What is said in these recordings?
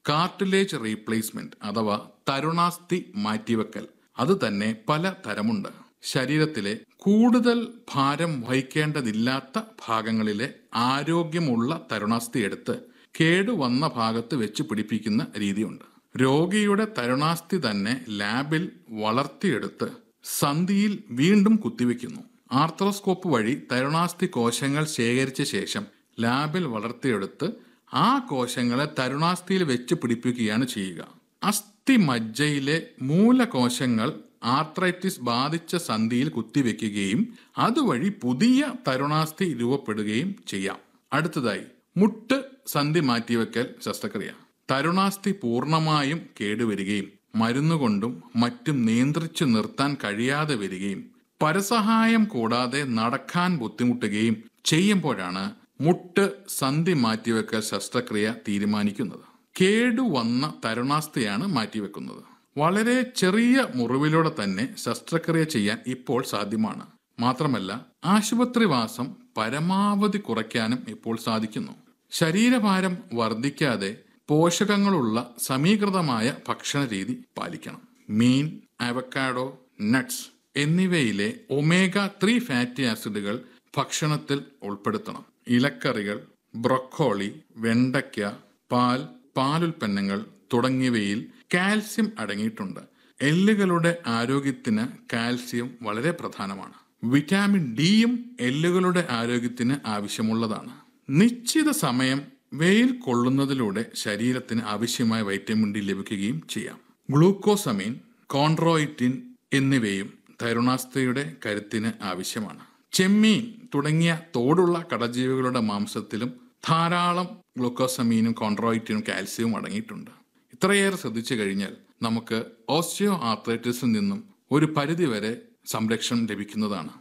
cartilage replacement അഥവാ തരുണാസ്ഥി മാറ്റിവെക്കൽ അത് തന്നെ പല തരമുണ്ട് ശരീരത്തിലെ കൂടുതൽ ഭാരം വഹിക്കേണ്ടതില്ലാത്ത ഭാഗങ്ങളിലെ ആരോഗ്യമുള്ള തരുണാസ്ഥി എടുത്ത് കേടുവന്ന ഭാഗത്ത് വെച്ച് പിടിപ്പിക്കുന്ന രീതിയുണ്ട് രോഗിയുടെ തരുണാസ്ഥി തന്നെ ലാബിൽ വളർത്തിയെടുത്ത് സന്ധിയിൽ വീണ്ടും കുത്തിവെക്കുന്നു ആർത്രോസ്കോപ്പ് വഴി തരുണാസ്ഥി കോശങ്ങൾ ശേഖരിച്ച ശേഷം ലാബിൽ വളർത്തിയെടുത്ത് ആ കോശങ്ങളെ തരുണാസ്ഥിയിൽ വെച്ച് പിടിപ്പിക്കുകയാണ് ചെയ്യുക അസ്ഥി മജ്ജയിലെ മൂലകോശങ്ങൾ ആർത്രൈറ്റിസ് ബാധിച്ച സന്ധിയിൽ കുത്തിവെക്കുകയും അതുവഴി പുതിയ തരുണാസ്ഥി രൂപപ്പെടുകയും ചെയ്യാം അടുത്തതായി മുട്ട് സന്ധി മാറ്റിവെക്കൽ ശസ്ത്രക്രിയ തരുണാസ്ഥി പൂർണ്ണമായും കേടുവരികയും മരുന്നുകൊണ്ടും മറ്റും നിയന്ത്രിച്ചു നിർത്താൻ കഴിയാതെ വരികയും പരസഹായം കൂടാതെ നടക്കാൻ ബുദ്ധിമുട്ടുകയും ചെയ്യുമ്പോഴാണ് മുട്ട് സന്ധി മാറ്റിവെക്കൽ ശസ്ത്രക്രിയ തീരുമാനിക്കുന്നത് കേടുവന്ന തരുണാസ്ഥിയാണ് മാറ്റിവെക്കുന്നത് വളരെ ചെറിയ മുറിവിലൂടെ തന്നെ ശസ്ത്രക്രിയ ചെയ്യാൻ ഇപ്പോൾ സാധ്യമാണ് മാത്രമല്ല ആശുപത്രിവാസം പരമാവധി കുറയ്ക്കാനും ഇപ്പോൾ സാധിക്കുന്നു ശരീരഭാരം വർദ്ധിക്കാതെ പോഷകങ്ങളുള്ള സമീകൃതമായ ഭക്ഷണ രീതി പാലിക്കണം മീൻ അവക്കാഡോ നട്ട്സ് എന്നിവയിലെ ഒമേഗ ത്രീ ഫാറ്റി ആസിഡുകൾ ഭക്ഷണത്തിൽ ഉൾപ്പെടുത്തണം ഇലക്കറികൾ ബ്രൊക്കോളി വെണ്ടയ്ക്ക പാൽ പാലുൽപ്പന്നങ്ങൾ തുടങ്ങിയവയിൽ കാൽസ്യം അടങ്ങിയിട്ടുണ്ട് എല്ലുകളുടെ ആരോഗ്യത്തിന് കാൽസ്യം വളരെ പ്രധാനമാണ് വിറ്റാമിൻ ഡിയും എല്ലുകളുടെ ആരോഗ്യത്തിന് ആവശ്യമുള്ളതാണ് നിശ്ചിത സമയം വെയിൽ കൊള്ളുന്നതിലൂടെ ശരീരത്തിന് ആവശ്യമായ വൈറ്റമിൻ ഡി ലഭിക്കുകയും ചെയ്യാം ഗ്ലൂക്കോസമീൻ കോൺട്രോയിറ്റിൻ എന്നിവയും തരുണാസ്ഥയുടെ കരുത്തിന് ആവശ്യമാണ് ചെമ്മീൻ തുടങ്ങിയ തോടുള്ള കടജീവികളുടെ മാംസത്തിലും ധാരാളം ഗ്ലൂക്കോസമീനും കോൺട്രോയിറ്റിനും കാൽസ്യവും അടങ്ങിയിട്ടുണ്ട് ഇത്രയേറെ ശ്രദ്ധിച്ചു കഴിഞ്ഞാൽ നമുക്ക് ഓസ്റ്റിയോ ആർത്രൈറ്റിസിൽ നിന്നും ഒരു പരിധിവരെ സംരക്ഷണം ലഭിക്കുന്നതാണ്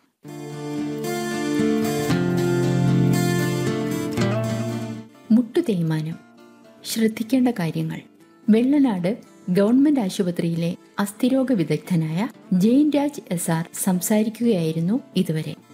മുട്ടു തേയ്മാനം ശ്രദ്ധിക്കേണ്ട കാര്യങ്ങൾ വെള്ളനാട് ഗവൺമെന്റ് ആശുപത്രിയിലെ അസ്ഥിരോഗ വിദഗ്ധനായ ജെയിൻ രാജ് എസ് ആർ സംസാരിക്കുകയായിരുന്നു ഇതുവരെ